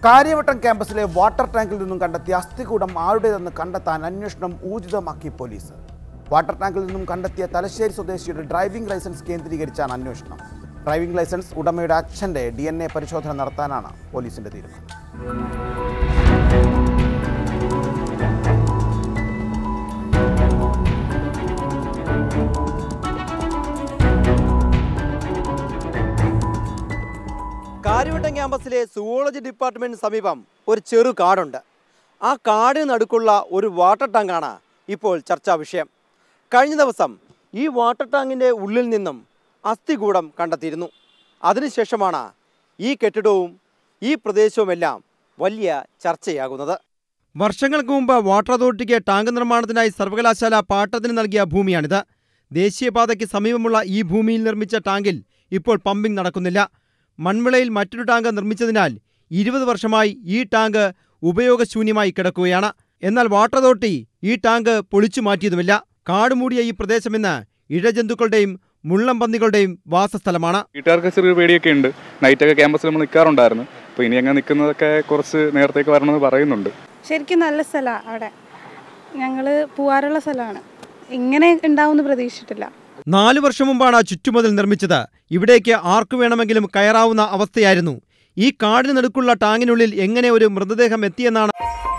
Karyavattom ക്യാമ്പസിലെ water ടാങ്കിൽ നിന്നും കണ്ടെത്തിയ അസ്ഥികൂടം ആരുടേതെന്ന് കണ്ടെത്താൻ അന്വേഷണം ഊർജിതമാക്കി പോലീസ് വാട്ടർ ടാങ്കിൽ നിന്നും കണ്ടെത്തിയ തലശ്ശേരി സ്വദേശിയുടെ ഡ്രൈവിംഗ് ലൈസൻസ് കേന്ദ്രീകരിച്ചാണ് അന്വേഷണം ഡ്രൈവിംഗ് ലൈസൻസ് ഉടമയുടെ അച്ഛൻ്റെ ഡി എൻ എ പരിശോധന നടത്താനാണ് പോലീസിന്റെ തീരുമാനം കാര്യവട്ടം ക്യാമ്പസിലെ സുവോളജി ഡിപ്പാർട്ട്മെന്റിന് സമീപം ഒരു ചെറു കാടുണ്ട് ആ കാടിന് നടുക്കുള്ള ഒരു വാട്ടർ ടാങ്കാണ് ഇപ്പോൾ ചർച്ചാ വിഷയം കഴിഞ്ഞ ദിവസം ഈ വാട്ടർ ടാങ്കിൻ്റെ ഉള്ളിൽ നിന്നും അസ്ഥികൂടം കണ്ടെത്തിയിരുന്നു അതിനുശേഷമാണ് ഈ കെട്ടിടവും ഈ പ്രദേശവുമെല്ലാം വലിയ ചർച്ചയാകുന്നത് വർഷങ്ങൾക്ക് മുമ്പ് വാട്ടർ അതോറിറ്റിക്ക് ടാങ്ക് നിർമ്മാണത്തിനായി സർവകലാശാല പാട്ടത്തിന് നൽകിയ ഭൂമിയാണിത് ദേശീയപാതയ്ക്ക് സമീപമുള്ള ഈ ഭൂമിയിൽ നിർമ്മിച്ച ടാങ്കിൽ ഇപ്പോൾ പമ്പിംഗ് നടക്കുന്നില്ല മൺവിളയിൽ മറ്റൊരു ടാങ്ക് നിർമ്മിച്ചതിനാൽ ഇരുപത് വർഷമായി ഈ ടാങ്ക് ഉപയോഗശൂന്യമായി കിടക്കുകയാണ് എന്നാൽ വാട്ടർ അതോറിറ്റി ഈ ടാങ്ക് പൊളിച്ചു മാറ്റിയതുമില്ല കാടുമൂടിയ ഈ പ്രദേശം ഇന്ന് ഇഴജന്തുക്കളുടെയും മുള്ളം പന്നികളുടെയും വാസസ്ഥലമാണ് വീട്ടുകാർക്ക് ചെറിയ പേടിയൊക്കെ ഉണ്ട് നൈറ്റൊക്കെ ക്യാമ്പസിൽ നമ്മൾ നിൽക്കാറുണ്ടായിരുന്നു അപ്പോൾ ഇനി അങ്ങനെ നിൽക്കുന്നതൊക്കെ കുറച്ച് നേരത്തേക്ക് വരണമെന്ന് പറയുന്നുണ്ട് ശരിക്കും നല്ല സ്ഥലമാണ് അവിടെ ഞങ്ങൾ പോവാറുള്ള സ്ഥലമാണ് ഇങ്ങനെ ഉണ്ടാവുമെന്ന് പ്രതീക്ഷിച്ചിട്ടില്ല നാലു വർഷം മുമ്പാണ് ചുറ്റുമതിൽ നിർമ്മിച്ചത് ഇവിടേക്ക് ആർക്കു വേണമെങ്കിലും കയറാവുന്ന അവസ്ഥയായിരുന്നു ഈ കാടിന് നടുക്കുള്ള ടാങ്ങിനുള്ളിൽ എങ്ങനെ ഒരു മൃതദേഹം എത്തിയെന്നാണ്